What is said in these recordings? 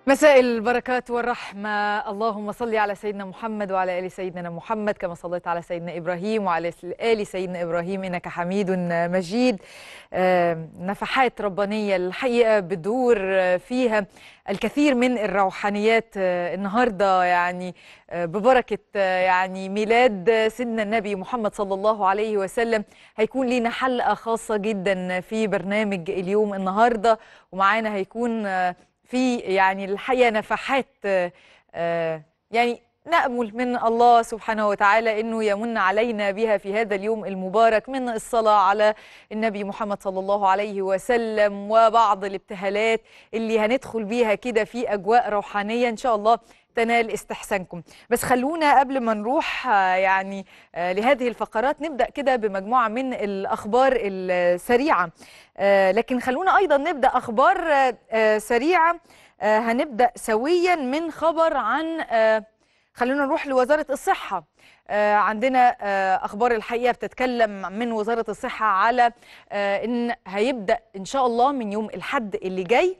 مساء البركات والرحمة اللهم صل على سيدنا محمد وعلى آل سيدنا محمد كما صليت على سيدنا إبراهيم وعلى آل سيدنا إبراهيم إنك حميد مجيد آه، نفحات ربانية الحقيقة بدور آه، فيها الكثير من الروحانيات آه، النهاردة يعني آه، ببركة آه، يعني ميلاد سيدنا النبي محمد صلى الله عليه وسلم هيكون لينا حلقة خاصة جدا في برنامج اليوم النهاردة ومعانا هيكون آه، في يعني الحقيقة نفحات آه، آه، يعني نأمل من الله سبحانه وتعالى أنه يمن علينا بها في هذا اليوم المبارك من الصلاة على النبي محمد صلى الله عليه وسلم وبعض الابتهالات اللي هندخل بيها كده في أجواء روحانية إن شاء الله تنال استحسانكم بس خلونا قبل ما نروح آه، يعني آه، لهذه الفقرات نبدأ كده بمجموعة من الأخبار السريعة آه، لكن خلونا أيضا نبدأ أخبار آه، آه، سريعة آه، هنبدأ سويا من خبر عن آه، خلونا نروح لوزارة الصحة آه، عندنا آه، أخبار الحقيقة بتتكلم من وزارة الصحة على آه، إن هيبدأ إن شاء الله من يوم الحد اللي جاي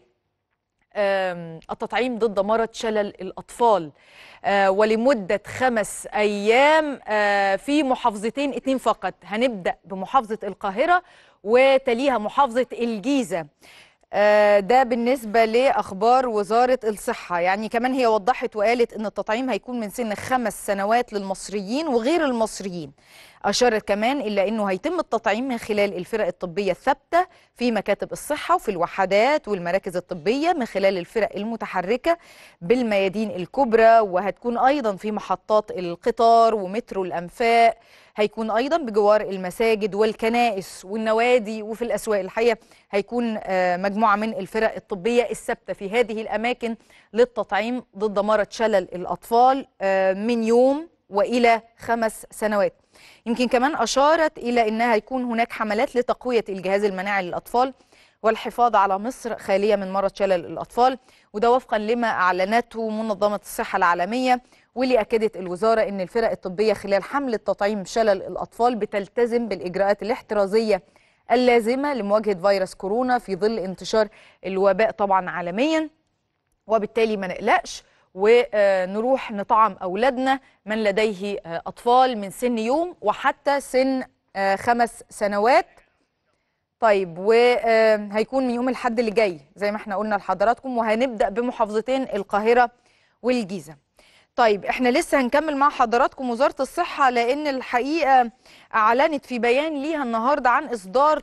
آم، التطعيم ضد مرض شلل الأطفال آه، ولمدة خمس أيام آه، في محافظتين اتنين فقط هنبدأ بمحافظة القاهرة وتليها محافظة الجيزة آه، ده بالنسبة لأخبار وزارة الصحة يعني كمان هي وضحت وقالت أن التطعيم هيكون من سن خمس سنوات للمصريين وغير المصريين أشارت كمان إلا أنه هيتم التطعيم من خلال الفرق الطبية الثابتة في مكاتب الصحة وفي الوحدات والمراكز الطبية من خلال الفرق المتحركة بالميادين الكبرى وهتكون أيضا في محطات القطار ومترو الأنفاق هيكون أيضا بجوار المساجد والكنائس والنوادي وفي الأسواق الحقيقة هيكون آه، مجموعة من الفرق الطبية الثابتة في هذه الأماكن للتطعيم ضد مرض شلل الأطفال آه، من يوم وإلى خمس سنوات يمكن كمان أشارت إلى أنها هيكون هناك حملات لتقوية الجهاز المناعي للأطفال والحفاظ على مصر خالية من مرض شلل الأطفال وده وفقا لما أعلنته منظمة الصحة العالمية واللي أكدت الوزارة أن الفرق الطبية خلال حملة تطعيم شلل الأطفال بتلتزم بالإجراءات الاحترازية اللازمة لمواجهة فيروس كورونا في ظل انتشار الوباء طبعا عالميا وبالتالي ما نقلقش ونروح نطعم أولادنا من لديه آه، أطفال من سن يوم وحتى سن آه، خمس سنوات طيب وهيكون من يوم الحد اللي جاي زي ما احنا قلنا لحضراتكم وهنبدأ بمحافظتين القاهرة والجيزة طيب احنا لسه هنكمل مع حضراتكم وزارة الصحة لأن الحقيقة أعلنت في بيان ليها النهاردة عن إصدار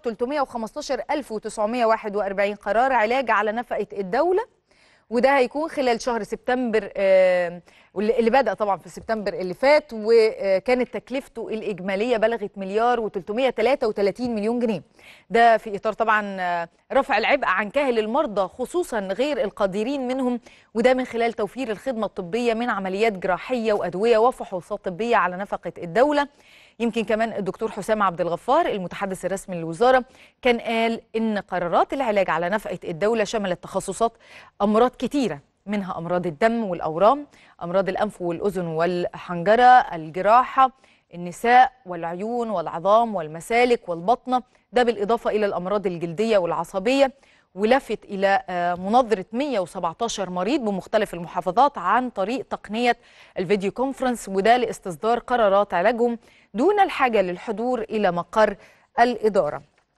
315941 قرار علاج على نفقة الدولة وده هيكون خلال شهر سبتمبر آه، واللي اللي بدأ طبعا في سبتمبر اللي فات وكانت تكلفته الإجمالية بلغت مليار و333 مليون جنيه ده في إطار طبعا آه، رفع العبء عن كاهل المرضى خصوصا غير القادرين منهم وده من خلال توفير الخدمة الطبية من عمليات جراحية وأدوية وفحوصات طبية على نفقة الدولة يمكن كمان الدكتور حسام عبد الغفار المتحدث الرسمي للوزاره كان قال ان قرارات العلاج على نفقه الدوله شملت تخصصات امراض كتيره منها امراض الدم والاورام امراض الانف والاذن والحنجره الجراحه النساء والعيون والعظام والمسالك والبطنه ده بالاضافه الى الامراض الجلديه والعصبيه ولفت الى آه، مناظره 117 مريض بمختلف المحافظات عن طريق تقنيه الفيديو كونفرنس وده لاستصدار قرارات علاجهم دون الحاجه للحضور الى مقر الاداره.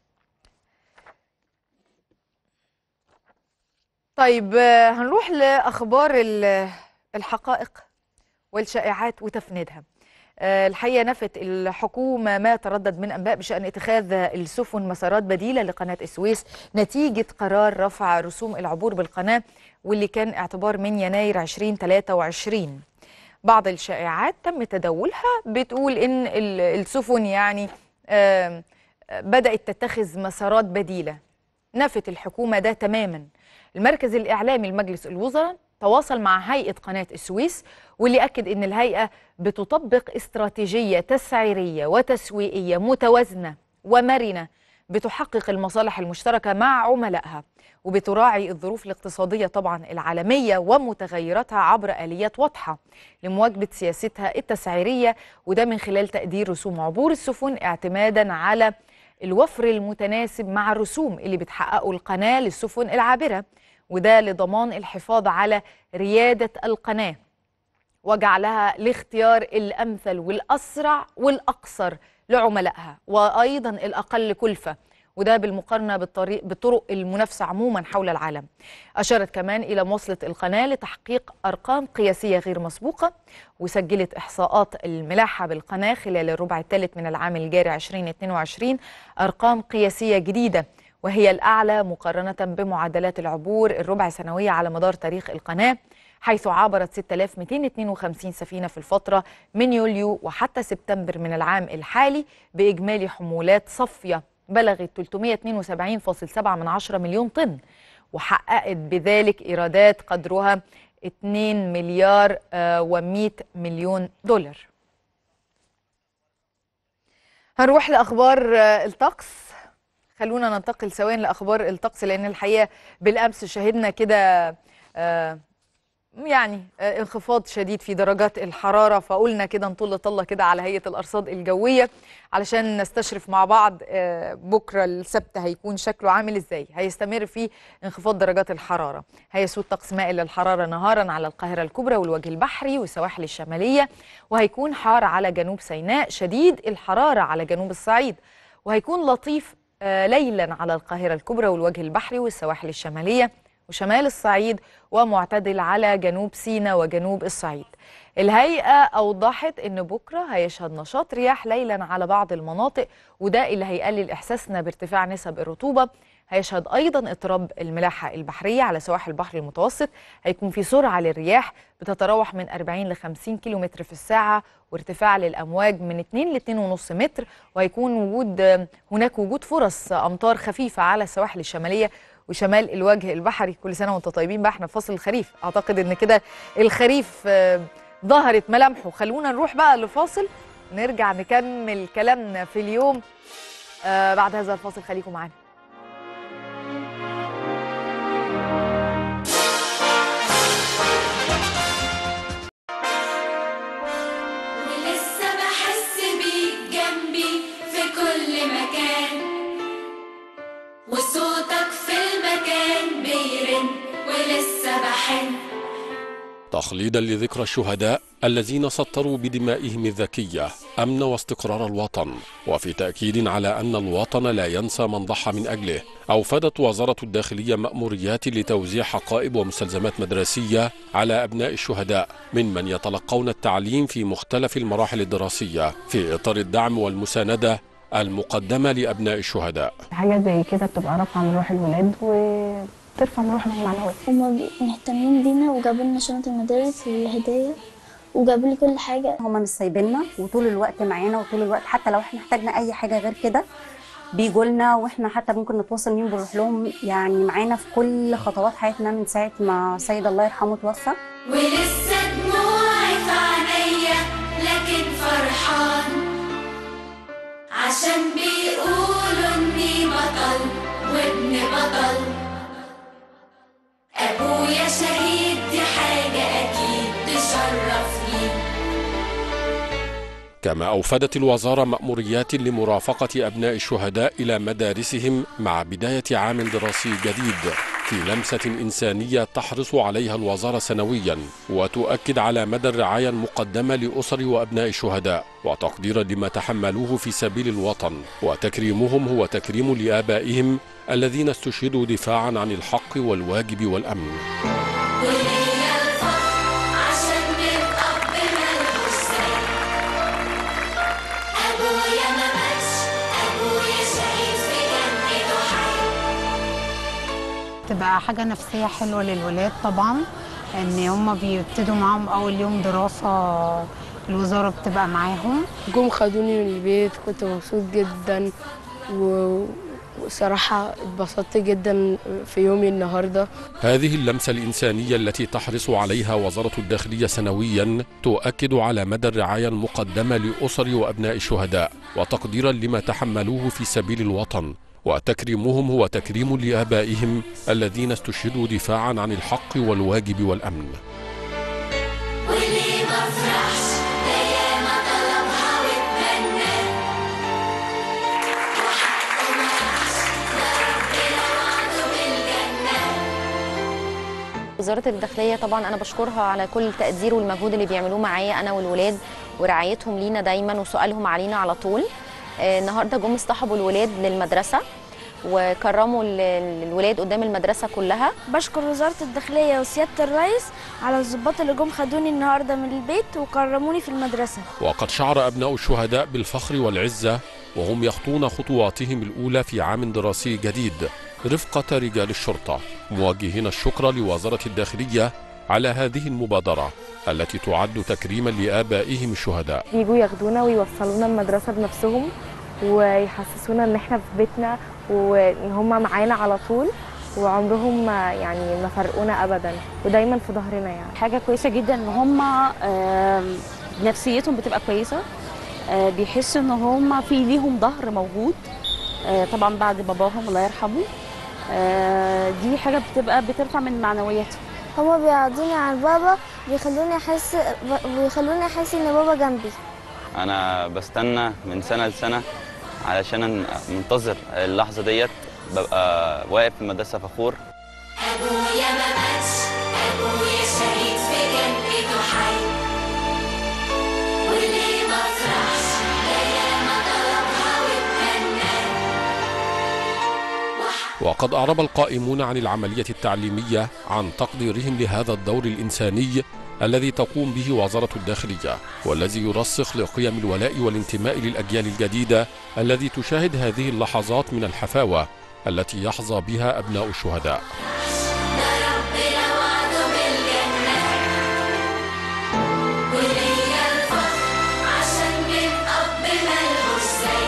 طيب آه، هنروح لاخبار ال- الحقائق والشائعات وتفنيدها. آه، الحقيقه نفت الحكومه ما تردد من انباء بشان اتخاذ السفن مسارات بديله لقناه السويس نتيجه قرار رفع رسوم العبور بالقناه واللي كان اعتبار من يناير 2023 بعض الشائعات تم تداولها بتقول ان ال- السفن يعني آم، بدات تتخذ مسارات بديله نفت الحكومه ده تماما المركز الاعلامي لمجلس الوزراء تواصل مع هيئه قناه السويس واللي اكد ان الهيئه بتطبق استراتيجية تسعيرية وتسويقية متوازنة ومرنة بتحقق المصالح المشتركة مع عملائها وبتراعي الظروف الاقتصادية طبعا العالمية ومتغيراتها عبر آليات واضحة لمواكبة سياستها التسعيرية وده من خلال تقدير رسوم عبور السفن اعتمادا على الوفر المتناسب مع الرسوم اللي بتحققه القناة للسفن العابرة وده لضمان الحفاظ على ريادة القناة وجعلها الاختيار الأمثل والأسرع والأقصر لعملائها وأيضا الأقل كلفة وده بالمقارنة بالطريق بطرق المنافسة عموما حول العالم أشارت كمان إلى مواصلة القناة لتحقيق أرقام قياسية غير مسبوقة وسجلت إحصاءات الملاحة بالقناة خلال الربع الثالث من العام الجاري 2022 أرقام قياسية جديدة وهي الأعلى مقارنة بمعدلات العبور الربع سنوية على مدار تاريخ القناة حيث عبرت 6252 سفينة في الفترة من يوليو وحتى سبتمبر من العام الحالي بإجمالي حمولات صافية بلغت 372.7 من عشرة مليون طن وحققت بذلك إيرادات قدرها 2 مليار و100 مليون دولار هنروح لأخبار آه، الطقس خلونا ننتقل سويا لأخبار الطقس لأن الحقيقة بالأمس شهدنا كده آه، يعني آه، انخفاض شديد في درجات الحرارة فقلنا كده نطل طلة كده على هيئة الأرصاد الجوية علشان نستشرف مع بعض آه، بكرة السبت هيكون شكله عامل ازاي هيستمر فيه انخفاض درجات الحرارة هيسود طقس مائل للحرارة نهارا على القاهرة الكبرى والوجه البحري والسواحل الشمالية وهيكون حار على جنوب سيناء شديد الحرارة على جنوب الصعيد وهيكون لطيف آه، ليلا على القاهرة الكبرى والوجه البحري والسواحل الشمالية وشمال الصعيد ومعتدل على جنوب سيناء وجنوب الصعيد الهيئة أوضحت أن بكرة هيشهد نشاط رياح ليلا على بعض المناطق وده اللي هيقلل إحساسنا بارتفاع نسب الرطوبة هيشهد أيضا اضطراب الملاحة البحرية على سواحل البحر المتوسط هيكون في سرعة للرياح بتتراوح من 40 ل 50 كيلومتر في الساعة وارتفاع للأمواج من 2 ل 2.5 متر وهيكون وجود هناك وجود فرص أمطار خفيفة على السواحل الشمالية وشمال الوجه البحري كل سنه وانتم طيبين بقى احنا في فصل الخريف اعتقد ان كده الخريف آه، ظهرت ملامحه خلونا نروح بقى لفاصل نرجع نكمل كلامنا في اليوم آه بعد هذا الفاصل خليكم معانا ولسه بحس بيك جنبي في كل مكان وصوتك في المكان بيرن ولسه بحن تخليدا لذكرى الشهداء الذين سطروا بدمائهم الذكية أمن واستقرار الوطن وفي تأكيد على أن الوطن لا ينسى من ضحى من أجله أوفدت وزارة الداخلية مأموريات لتوزيع حقائب ومستلزمات مدرسية على أبناء الشهداء ممن يتلقون التعليم في مختلف المراحل الدراسية في إطار الدعم والمساندة المقدمة لأبناء الشهداء حاجة زي كده بتبقى رافعة من روح الولاد وترفع من روحهم المعنوية هما بي- مهتمين بينا وجابوا لنا شنط المدارس والهدايا وجابوا لي كل حاجة هما مش سايبيننا وطول الوقت معانا وطول الوقت حتى لو احنا احتاجنا اي حاجه غير كده بيجوا لنا واحنا حتى ممكن نتواصل مين بنروح لهم يعني معانا في كل خطوات حياتنا من ساعه ما سيد الله يرحمه توفى ولسه دموعي في عينيا لكن فرحان عشان بيقولوا اني بطل وابن بطل ابويا شهيد دي حاجة اكيد تشرفني كما أوفدت الوزارة مأموريات لمرافقة أبناء الشهداء إلى مدارسهم مع بداية عام دراسي جديد في لمسة إنسانية تحرص عليها الوزارة سنويا وتؤكد على مدى الرعاية المقدمة لأسر وأبناء الشهداء وتقديرا لما تحملوه في سبيل الوطن وتكريمهم هو تكريم لآبائهم الذين استشهدوا دفاعا عن الحق والواجب والأمن وليا الفخر عشان الأب ملهوش زي أبويا ما ماتش أبويا شهيد في جنته حي تبقى حاجة نفسية حلوة للولاد طبعا ان هما بيبتدوا معاهم اول يوم دراسة الوزارة بتبقى معاهم جم خدوني من البيت كنت مبسوط جدا و- وصراحة اتبسطت جدا في يومي النهاردة هذه اللمسة الإنسانية التي تحرص عليها وزارة الداخلية سنويا تؤكد على مدى الرعاية المقدمة لأسر وأبناء الشهداء وتقديرا لما تحملوه في سبيل الوطن وتكريمهم هو تكريم لآبائهم الذين استشهدوا دفاعا عن الحق والواجب والأمن وليه ما افرحش ده ياما طلبها واتمنى وحقه ما راحش ده ربنا وعده بالجنة وزاره الداخليه طبعا انا بشكرها على كل التقدير والمجهود اللي بيعملوه معايا انا والولاد ورعايتهم لينا دايما وسؤالهم علينا على طول آه، النهارده جم اصطحبوا الولاد للمدرسه وكرموا ال- ال- الولاد قدام المدرسه كلها بشكر وزارة الداخلية وسيادة الرئيس على الضباط اللي جم خدوني النهاردة من البيت وكرموني في المدرسة وقد شعر أبناء الشهداء بالفخر والعزة وهم يخطون خطواتهم الأولى في عام دراسي جديد رفقة رجال الشرطة موجهين الشكر لوزارة الداخلية على هذه المبادرة التي تعد تكريما لآبائهم الشهداء يجوا ياخدونا ويوصلونا المدرسة بنفسهم ويحسسونا ان احنا في بيتنا وان هم معانا على طول وعمرهم ما يعني ما فرقونا ابدا ودايما في ظهرنا يعني حاجه كويسه جدا ان هم آم، نفسيتهم بتبقى كويسه آه، بيحسوا ان هم في ليهم ظهر موجود آه، طبعا بعد باباهم الله يرحمه آه، دي حاجه بتبقى بترفع من معنوياتهم هما بيقعدوني على بابا بيخلوني احس بيخلوني احس ان بابا جنبي انا بستنى من سنه لسنه علشان منتظر اللحظه ديت ببقى واقف في المدرسه فخور أبويا ما ماتش أبويا شهيد في جنته حي واللي ما فرحش يا ما طلبها واتمنى وقد أعرب القائمون عن العملية التعليمية عن تقديرهم لهذا الدور الإنساني الذي تقوم به وزارة الداخلية والذي يرسخ لقيم الولاء والانتماء للأجيال الجديدة الذي تشاهد هذه اللحظات من الحفاوة التي يحظى بها أبناء الشهداء ده ربنا وعده بالجنة وليا الفخر عشان من أب ملهوش زي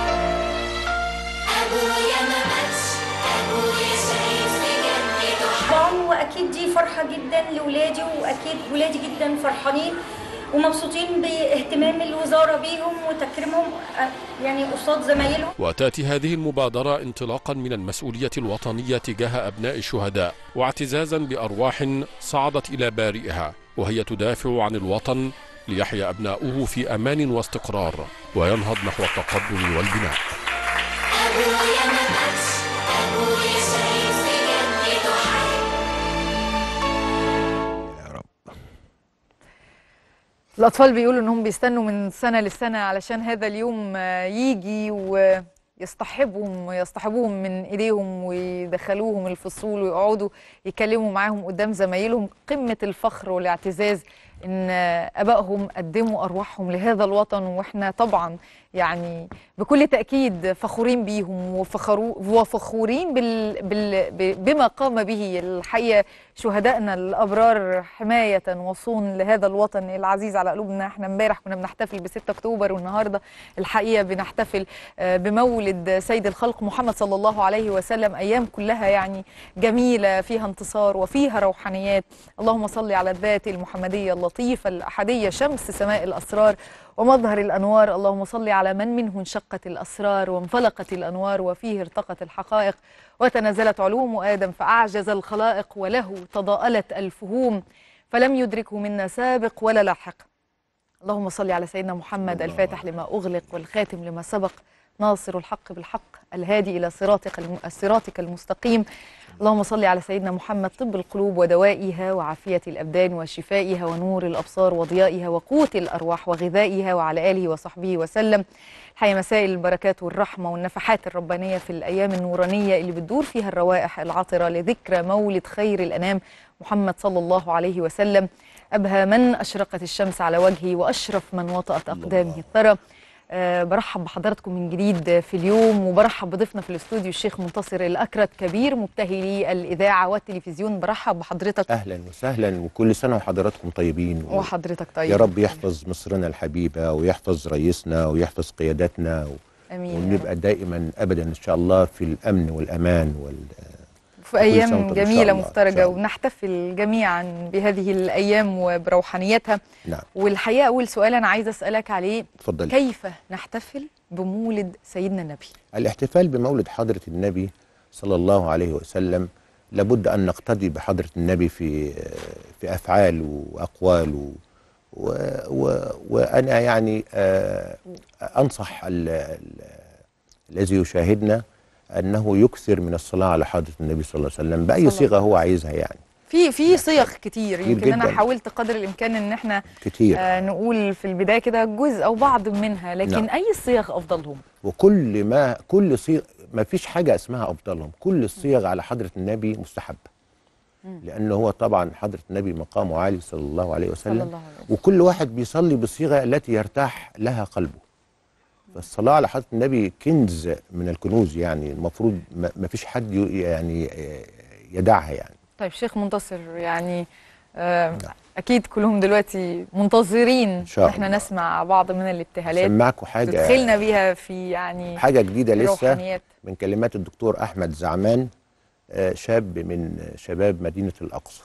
أبويا ما ماتش أبويا شهيد في جنته حي طبعا واكيد دي فرحه جدا لاولادي واكيد ولادي جدا فرحانين ومبسوطين باهتمام الوزاره بيهم وتكريمهم آه، يعني قصاد زمايلهم وتأتي هذه المبادرة انطلاقا من المسؤولية الوطنية تجاه أبناء الشهداء واعتزازا بأرواح صعدت إلى بارئها وهي تدافع عن الوطن ليحيا أبناؤه في أمان واستقرار وينهض نحو التقدم والبناء أبويا ما ماتش أبويا شهيد في جنته حي الأطفال بيقولوا إنهم بيستنوا من سنة للسنة علشان هذا اليوم آه، يجي ويصطحبهم ويصطحبوهم من إيديهم ويدخلوهم الفصول ويقعدوا يكلموا معاهم قدام زمايلهم قمة الفخر والاعتزاز إن آه، آبائهم قدموا أرواحهم لهذا الوطن وإحنا طبعا يعني بكل تأكيد فخورين بيهم وفخرو وفخورين بال بال ب- بما قام به الحقيقة شهدائنا الأبرار حماية وصون لهذا الوطن العزيز على قلوبنا احنا امبارح كنا بنحتفل ب 6 أكتوبر والنهاردة الحقيقة بنحتفل آه، بمولد سيد الخلق محمد صلى الله عليه وسلم أيام كلها يعني جميلة فيها انتصار وفيها روحانيات اللهم صل على الذات المحمدية اللطيفة الأحدية شمس سماء الأسرار ومظهر الأنوار اللهم صل على من منه انشقت الأسرار وانفلقت الأنوار وفيه ارتقت الحقائق وتنازلت علوم آدم فأعجز الخلائق وله تضاءلت الفهوم فلم يدركه منا سابق ولا لاحق اللهم صل على سيدنا محمد الفاتح لما أغلق والخاتم لما سبق ناصر الحق بالحق الهادي إلى صراطك الم... صراطك المستقيم اللهم صل على سيدنا محمد طب القلوب ودوائها وعافية الأبدان وشفائها ونور الأبصار وضيائها وقوت الأرواح وغذائها وعلى آله وصحبه وسلم الحقيقة مسائل البركات والرحمة والنفحات الربانية في الأيام النورانية اللي بتدور فيها الروائح العطرة لذكرى مولد خير الأنام محمد صلى الله عليه وسلم أبهى من أشرقت الشمس على وجهه وأشرف من وطأت أقدامه الثرى أه برحب بحضراتكم من جديد في اليوم وبرحب بضيفنا في الاستوديو الشيخ منتصر الأكرت كبير مبتهلي الإذاعة والتلفزيون برحب بحضرتك اهلا وسهلا وكل سنه وحضراتكم طيبين و... وحضرتك طيب يا رب يحفظ مصرنا الحبيبه ويحفظ رئيسنا ويحفظ قياداتنا و... امين يا ونبقى دائما ابدا ان شاء الله في الامن والامان وال... في كل سنة أيام وأنتم إن شاء جميلة الله، إن مفترجة شاء الله. ونحتفل جميعا بهذه الأيام وبروحانيتها نعم والحقيقة أول سؤال أنا عايزة أسألك عليه اتفضلي. كيف نحتفل بمولد سيدنا النبي الاحتفال بمولد حضره النبي صلى الله عليه وسلم لابد ان نقتدي بحضره النبي في في افعال واقوال و... و... و... وانا يعني آه، انصح ال... ال... الذي يشاهدنا انه يكثر من الصلاه على حضره النبي صلى الله عليه وسلم باي صلى صيغه هو عايزها يعني في في صيغ كتير كتير يمكن انا جداً. حاولت قدر الامكان ان احنا كتير آه نقول في البدايه كده جزء او بعض منها لكن نعم. اي صيغ افضلهم وكل ما كل صيغ ما فيش حاجه اسمها افضلهم كل الصيغ على حضره النبي مستحبه لأنه هو طبعا حضرة النبي مقامه عالي صلى الله عليه وسلم صلى الله عليه وكل واحد بيصلي بالصيغة التي يرتاح لها قلبه فالصلاة على حضرة النبي كنز من الكنوز يعني المفروض ما ما فيش حد ي- يعني يدعها يعني طيب شيخ منتصر يعني آه اكيد كلهم دلوقتي منتظرين ان شاء احنا نسمع بعض من الابتهالات سمعكوا حاجة تدخلنا بيها في يعني حاجة جديدة لسه الروحانيات. من كلمات الدكتور أحمد زعمان آه، شاب من شباب مدينة الأقصر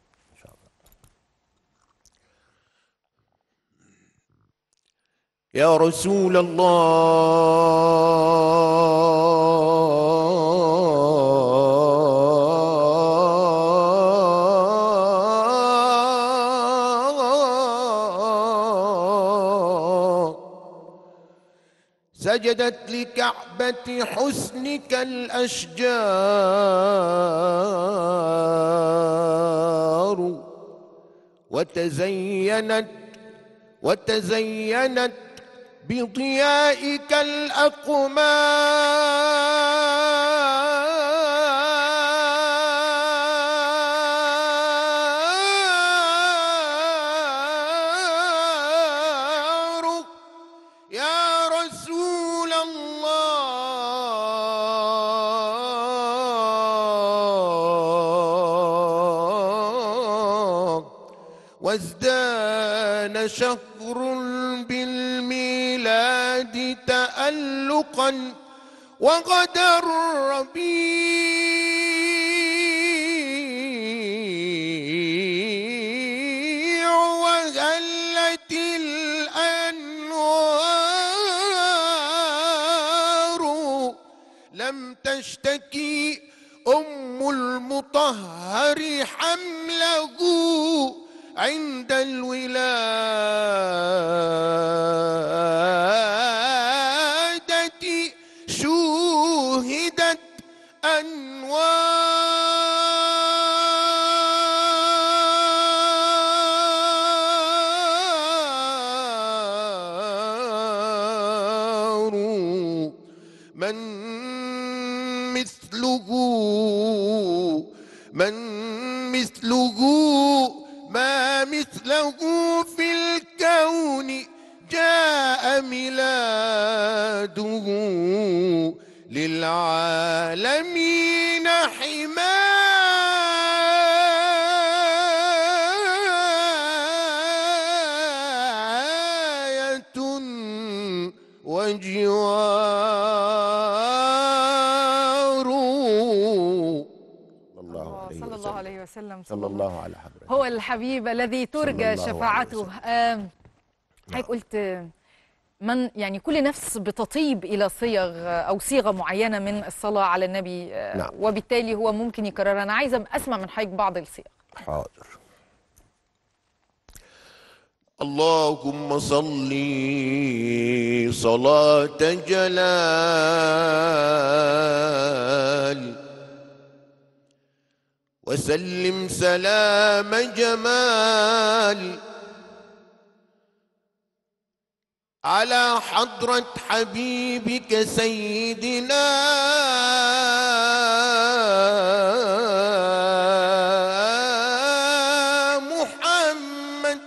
يا رسول الله سجدت لكعبة حسنك الأشجار وتزينت وتزينت بضيائك الأقمار يا رسول الله وازدان شهر بالميلاد تألقا وغدا الربيع وهلت الأنوار لم تشتكي أم المطهر حمله عند الولادة شوهدت أنوار من مثله من مثله ما مثله في الكون جاء ميلاده للعالمين حماية وجوار الله عليه صلى الله عليه وسلم صلى الله على حضرته هو الحبيب الذي ترجى الله عليه شفاعته آم، حضرتك قلت آه، من يعني كل نفس بتطيب الى صيغ آه، او صيغه معينه من الصلاه على النبي آه، نعم. وبالتالي هو ممكن يكررها انا عايزه اسمع من حضرتك بعض الصيغ حاضر اللهم صل صلاة جلال وسلم سلام جمال على حضرة حبيبك سيدنا محمد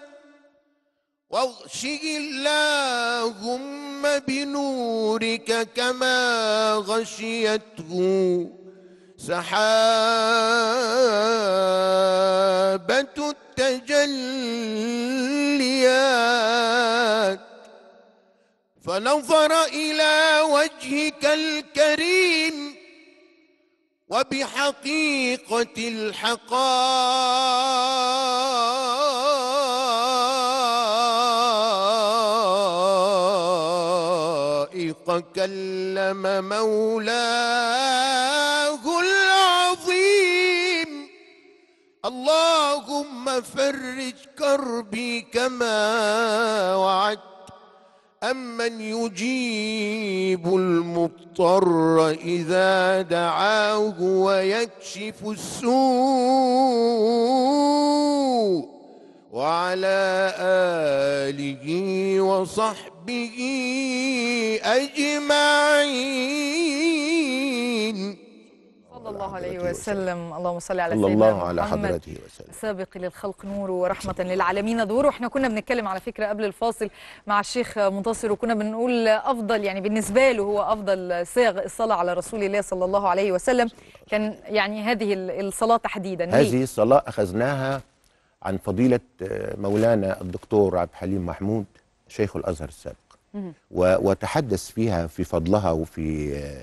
واغشه اللهم بنورك كما غشيته سحابة التجليات فنظر إلى وجهك الكريم وبحقيقة الحقائق كلم مولاه العظيم اللهم فرج كربي كما وعدت أمن يجيب المضطر إذا دعاه ويكشف السوء وعلى آله وصحبه أجمعين صلى الله عليه وسلم اللهم صل على صلى سيدنا الله على محمد حضرته وسلم سابق للخلق نور ورحمة للعالمين دور واحنا كنا بنتكلم على فكرة قبل الفاصل مع الشيخ منتصر وكنا بنقول أفضل يعني بالنسبة له هو أفضل صيغ الصلاة على رسول الله صلى الله عليه وسلم كان يعني هذه الصلاة تحديدا ليه؟ هذه الصلاة أخذناها عن فضيلة آه، مولانا الدكتور عبد الحليم محمود شيخ الأزهر السابق مم. و- وتحدث فيها في فضلها وفي آه،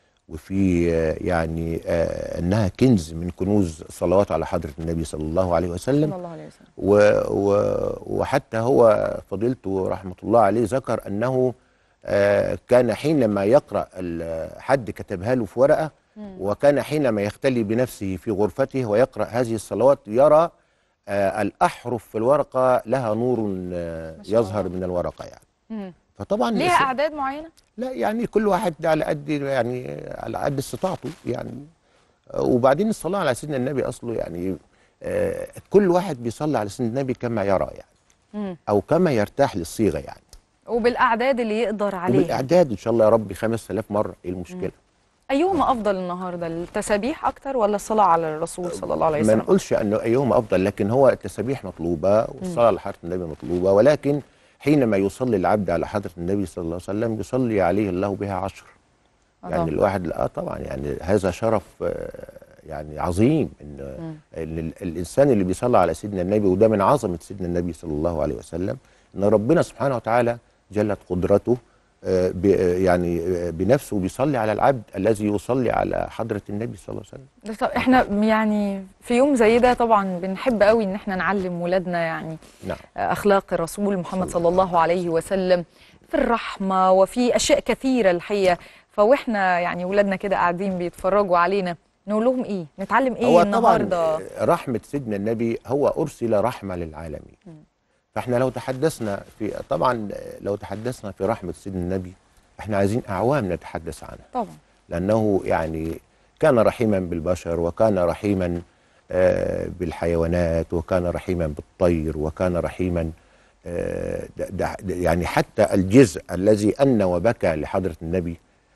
وفي آه، يعني آه، انها كنز من كنوز الصلوات على حضره النبي صلى الله عليه وسلم صلى الله عليه وسلم و و وحتى هو فضيلته رحمه الله عليه ذكر انه آه، كان حينما يقرا ال- حد كتبها له في ورقه مم. وكان حينما يختلي بنفسه في غرفته ويقرا هذه الصلوات يرى آه، الاحرف في الورقه لها نور آه، يظهر من الورقه يعني مم. فطبعا ليها الس- أعداد معينة؟ لا يعني كل واحد على قد يعني على قد استطاعته يعني آه، وبعدين الصلاه على سيدنا النبي اصله يعني آه، كل واحد بيصلي على سيدنا النبي كما يرى يعني مم. او كما يرتاح للصيغه يعني وبالأعداد اللي يقدر عليها وبالاعداد ان شاء الله يا رب 5000 مره ايه المشكله أيهما أفضل النهاردة التسابيح أكتر ولا الصلاة على الرسول صلى الله عليه ما وسلم؟ نقولش انه ايهما افضل لكن هو التسابيح مطلوبه والصلاه على حضره النبي مطلوبه ولكن حينما يصلي العبد على حضره النبي صلى الله عليه وسلم يصلي عليه الله بها عشر يعني الله. الواحد اه طبعا يعني هذا شرف آه، يعني عظيم ان إن ال- الانسان اللي بيصلي على سيدنا النبي وده من عظمه سيدنا النبي صلى الله عليه وسلم ان ربنا سبحانه وتعالى جلت قدرته آه، ب- آه، يعني آه، بنفسه بيصلي على العبد الذي يصلي على حضره النبي صلى الله عليه وسلم طب احنا يعني في يوم زي ده طبعا بنحب قوي ان احنا نعلم ولادنا يعني نعم اخلاق الرسول محمد صلى الله عليه وسلم في الرحمه وفي اشياء كثيره الحقيقه فواحنا يعني ولادنا كده قاعدين بيتفرجوا علينا نقول لهم ايه نتعلم ايه هو النهارده طبعا رحمة سيدنا النبي هو أرسل رحمة للعالمين فاحنا لو تحدثنا في طبعا لو تحدثنا في رحمة سيدنا النبي احنا عايزين أعوام نتحدث عنها طبعا لأنه يعني كان رحيما بالبشر وكان رحيما آه، بالحيوانات وكان رحيما بالطير وكان رحيما آه، ده- ده- ده- يعني حتى الجزء الذي أن وبكى لحضرة النبي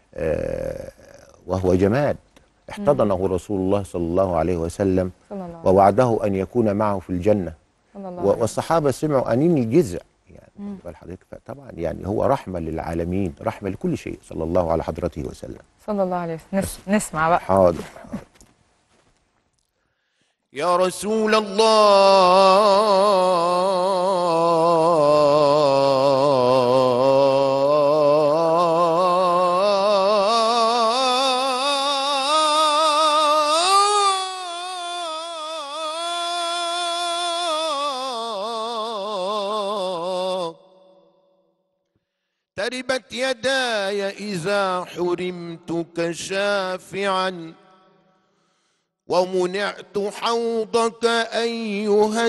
آه، وهو جماد احتضنه رسول الله صلى الله عليه وسلم صلى الله عليه ووعده أن يكون معه في الجنة صلى الله و- عليه والصحابة سمعوا أنين الجزع يعني مم. بال حضرتك فطبعا يعني هو رحمة للعالمين رحمة لكل شيء صلى الله على حضرته وسلم صلى الله عليه وسلم نس نسمع بقى حاضر يا رسول الله تربت يداي إذا حرمتك شافعا ومنعت حوضك أيها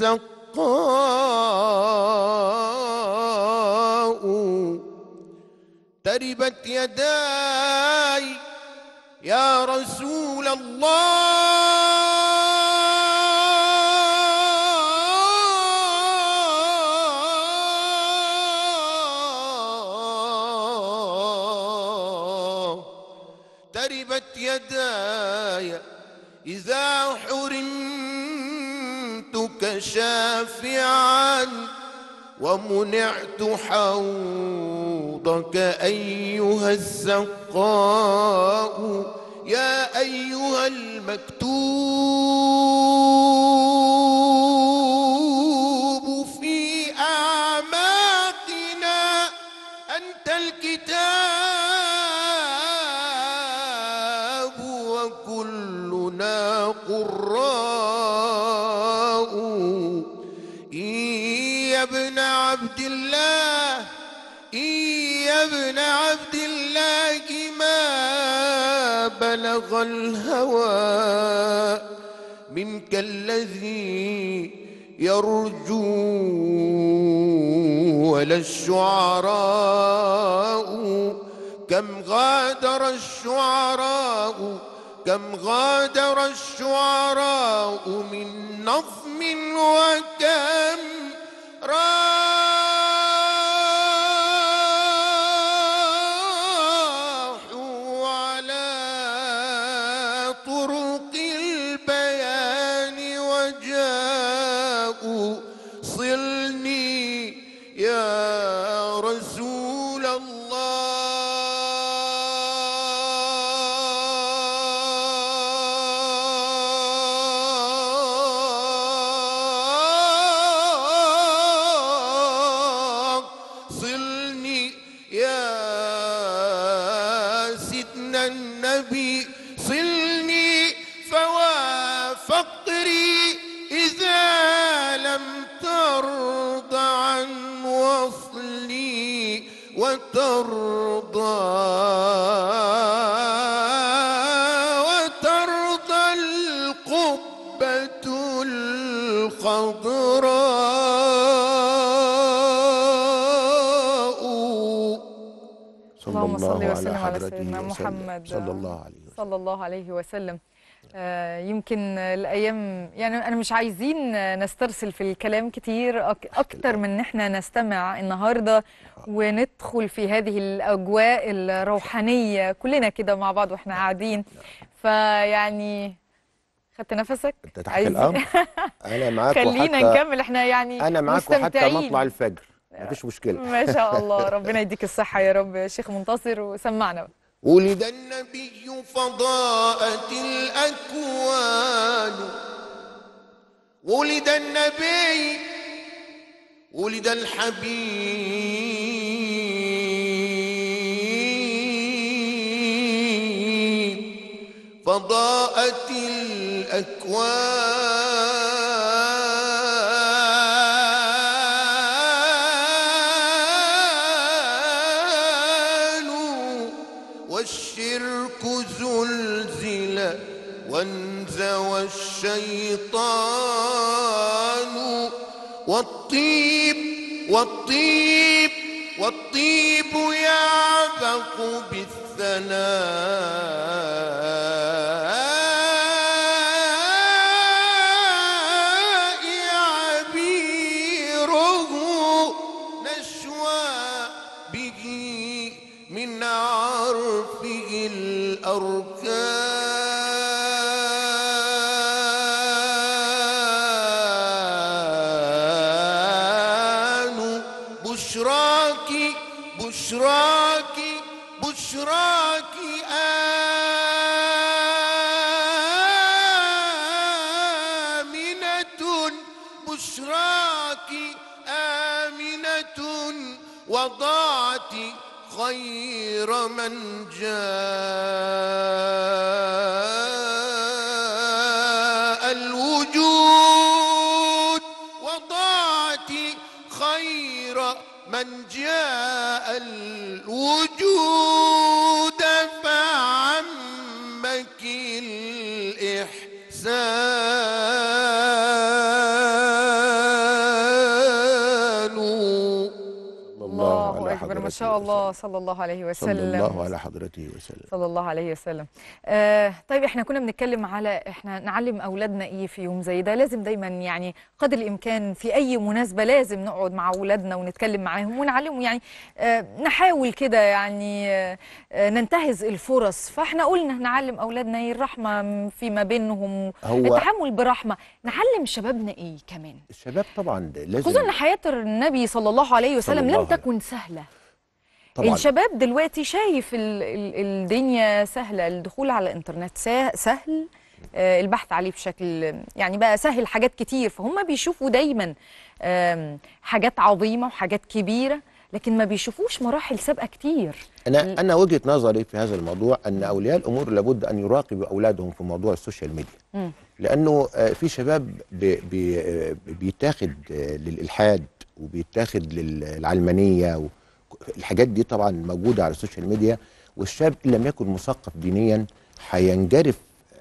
السقاء تربت يداي يا رسول الله تربت يداي إذا حرمتك شافعا ومنعت حوضك أيها السقاء يا أيها المكتوب في أعماقنا أنت الكتاب وكلنا قراء إي يا ابن عبد الله إي يا ابن عبد الله ما بلغ الهوى منك الذي يرجو ولا الشعراء كم غادر الشعراء كم غادر الشعراء من نظم وكم راحوا على طرق البيان وجاءوا صلني يا رسول الله صلني يا سيدنا النبي صلني فوافقري إذا لم ترضى عن وصلي وترضى وترضى القبة الخضراء صلى اللهم صل الله وسلم على على حضرته سيدنا وسلم. محمد صلى الله عليه وسلم صلى الله عليه وسلم آه، يمكن الايام يعني انا مش عايزين نسترسل في الكلام كتير أك- اكتر من ان احنا نستمع النهارده وندخل في هذه الاجواء الروحانيه كلنا كده مع بعض واحنا قاعدين فيعني خدت نفسك انت تحت الامر انا معاك خلينا وحتى نكمل احنا يعني انا معاك وحتى مستمتعين. مطلع الفجر مفيش مشكله ما شاء الله ربنا يديك الصحه يا رب يا شيخ منتصر وسمعنا بقى. ولد النبي فضاءت الأكوان ولد النبي ولد الحبيب فضاءت الأكوان والشرك زلزل وانزوى الشيطان والطيب والطيب والطيب يعبق بالثناء عبيره نشوى به من عرفه الأركان بشراك بشراك بشراك آمنة بشراك آمنة وضعت خير من جاء الوجود وضعت خير من جاء الوجود فعمك الإحسان الله اكبر ما شاء الله صلى الله عليه وسلم صلى الله على حضرته وسلم صلى الله عليه وسلم آه طيب احنا كنا بنتكلم على احنا نعلم اولادنا ايه في يوم زي ده لازم دايما يعني قدر الامكان في اي مناسبه لازم نقعد مع اولادنا ونتكلم معاهم ونعلمهم يعني آه نحاول كده يعني آه آه، ننتهز الفرص فاحنا قلنا نعلم اولادنا ايه الرحمه فيما بينهم هو- التعامل برحمه نعلم شبابنا ايه كمان الشباب طبعا لازم خصوصا ان حياه النبي صلى الله عليه صلى وسلم الله لم عليه تكن سهله طبعا الشباب دلوقتي شايف ال ال الدنيا سهله الدخول على الانترنت سا- سهل آه، البحث عليه بشكل يعني بقى سهل حاجات كتير فهم بيشوفوا دايما آم، حاجات عظيمه وحاجات كبيره لكن ما بيشوفوش مراحل سابقه كتير انا انا وجهه نظري في هذا الموضوع ان اولياء الامور لابد ان يراقبوا اولادهم في موضوع السوشيال ميديا مم. لانه آه، في شباب بي بي آه، بيتاخد آه، للالحاد وبيتاخد للعلمانيه و- الحاجات دي طبعا موجوده على السوشيال ميديا والشاب ان لم يكن مثقف دينيا هينجرف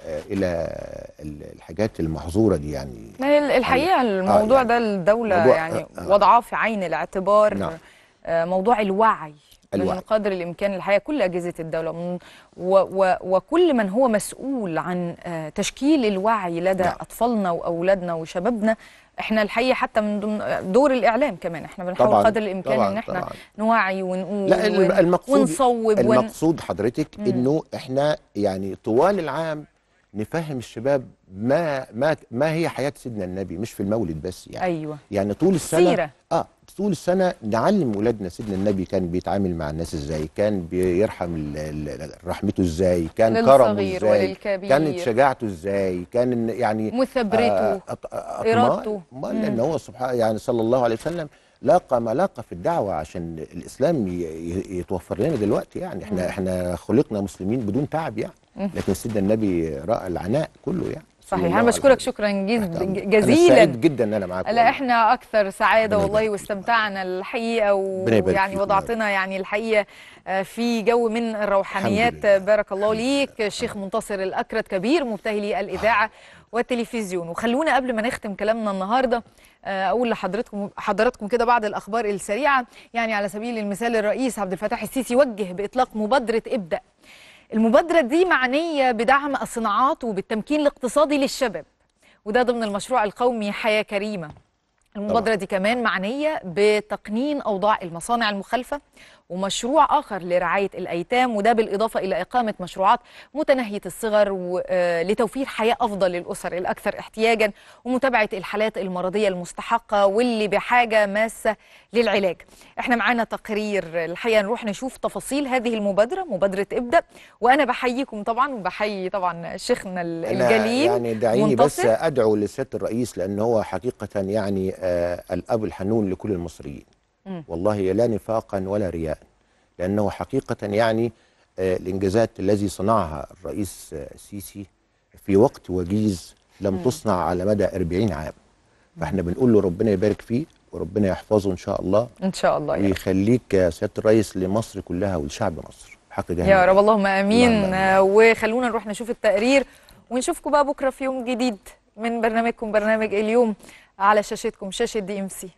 آه، الى ال- الحاجات المحظوره دي يعني ما هي الحقيقه الموضوع يعني ده الدوله موضوع- يعني آه، آه. وضعاه في عين الاعتبار نعم. آه، موضوع الوعي من الوعي. قدر الامكان الحقيقه كل اجهزه الدوله من و و وكل من هو مسؤول عن آه، تشكيل الوعي لدى نعم. اطفالنا واولادنا وشبابنا احنا الحقيقه حتى من ضمن دور الاعلام كمان احنا بنحاول طبعاً، قدر الامكان طبعاً، ان احنا طبعاً. نوعي ونقول لا الم- ون- المقصود ونصوب ون... المقصود حضرتك انه احنا يعني طوال العام نفهم الشباب ما ما ما هي حياه سيدنا النبي مش في المولد بس يعني ايوه يعني طول السنه سيرة. اه طول السنه نعلم ولادنا سيدنا النبي كان بيتعامل مع الناس ازاي كان بيرحم ال- ال- رحمته ازاي كان كرمه للصغير ازاي وللكبير. كانت شجاعته ازاي كان يعني مثابرته، أط- أط- إرادته. أطماع. لان هو سبحانه يعني صلى الله عليه وسلم لاقى ما لاقى في الدعوه عشان الاسلام ي- ي- يتوفر لنا دلوقتي يعني احنا مم. احنا خلقنا مسلمين بدون تعب يعني مم. لكن سيدنا النبي راى العناء كله يعني صلى صحيح الله انا عليه بشكرك شكرا جز... وسلم. أنا جزيلا سعيد جدا ان انا معاكم لا احنا اكثر سعاده ربنا والله واستمتعنا الحقيقه ربنا يبارك ويعني فيكم. وضعتنا يعني الحقيقه آه، في جو من الروحانيات آه، بارك الله ليك الشيخ منتصر الاكرت كبير مبتهلي الاذاعه والتلفزيون وخلونا قبل ما نختم كلامنا النهارده آه، اقول لحضرتكم حضراتكم كده بعض الاخبار السريعه يعني على سبيل المثال الرئيس عبد الفتاح السيسي وجه باطلاق مبادره ابدا المبادره دي معنيه بدعم الصناعات وبالتمكين الاقتصادي للشباب وده ضمن المشروع القومي حياه كريمه المبادرة دي كمان معنية بتقنين أوضاع المصانع المخالفة ومشروع آخر لرعاية الأيتام وده بالإضافة إلى إقامة مشروعات متناهية الصغر و- آه، لتوفير حياة أفضل للأسر الأكثر احتياجا ومتابعة الحالات المرضية المستحقة واللي بحاجة ماسة للعلاج احنا معانا تقرير الحقيقة نروح نشوف تفاصيل هذه المبادرة مبادرة ابدأ وأنا بحييكم طبعا وبحيي طبعا شيخنا ال- أنا الجليل يعني دعيني بس منتصر. ادعو لسياده الرئيس لان هو حقيقه يعني آه الاب الحنون لكل المصريين مم. والله لا نفاقا ولا رياء لانه حقيقه يعني آه الانجازات الذي صنعها الرئيس آه، السيسي في وقت وجيز لم مم. تصنع على مدى 40 عام فاحنا بنقول له ربنا يبارك فيه وربنا يحفظه ان شاء الله إن شاء الله يا رب. ويخليك يا سياده الرئيس لمصر كلها ولشعب مصر حق جهنم يا رب اللهم امين اللهم آه، وخلونا نروح نشوف التقرير ونشوفكم بقى بكره في يوم جديد من برنامجكم برنامج اليوم على شاشتكم شاشه دي ام سي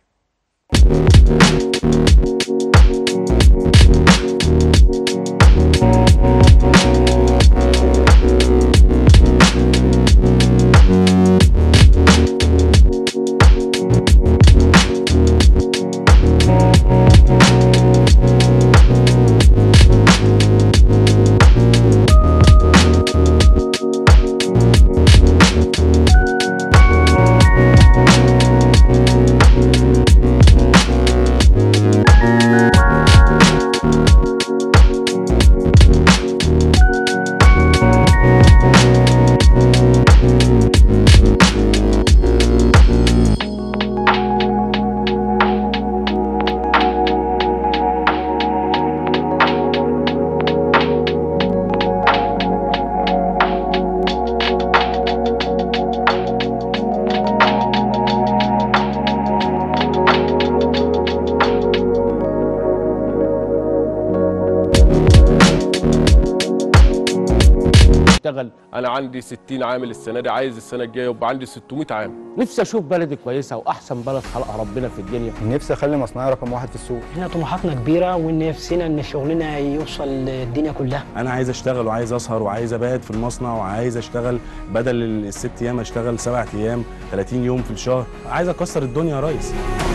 اشتغل انا عندي 60 عامل السنه دي عايز السنه الجايه يبقى عندي 600 عامل نفسي اشوف بلدي كويسه واحسن بلد خلقها ربنا في الدنيا نفسي اخلي مصنعي رقم واحد في السوق احنا طموحاتنا كبيره ونفسنا ان شغلنا يوصل للدنيا كلها انا عايز اشتغل وعايز اسهر وعايز ابات في المصنع وعايز اشتغل بدل الست ايام اشتغل سبع ايام 30 يوم في الشهر عايز اكسر الدنيا يا ريس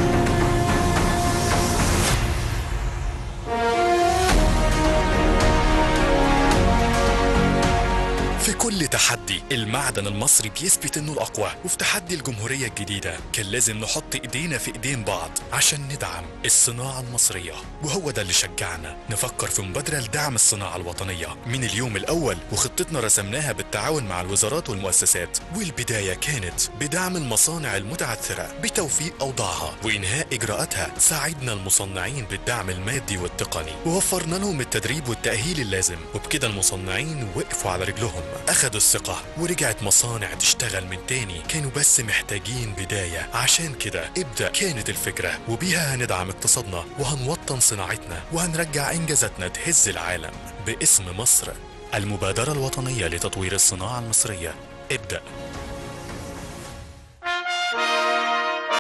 في كل تحدي المعدن المصري بيثبت انه الاقوى وفي تحدي الجمهوريه الجديده كان لازم نحط ايدينا في ايدين بعض عشان ندعم الصناعه المصريه وهو ده اللي شجعنا نفكر في مبادره لدعم الصناعه الوطنيه من اليوم الاول وخطتنا رسمناها بالتعاون مع الوزارات والمؤسسات والبدايه كانت بدعم المصانع المتعثره بتوفيق اوضاعها وانهاء اجراءاتها ساعدنا المصنعين بالدعم المادي والتقني ووفرنا لهم التدريب والتاهيل اللازم وبكده المصنعين وقفوا على رجلهم اخدوا الثقه ورجعت مصانع تشتغل من تاني كانوا بس محتاجين بدايه عشان كده ابدا كانت الفكره وبيها هندعم اقتصادنا وهنوطن صناعتنا وهنرجع انجازاتنا تهز العالم باسم مصر المبادرة الوطنية لتطوير الصناعة المصرية ابدأ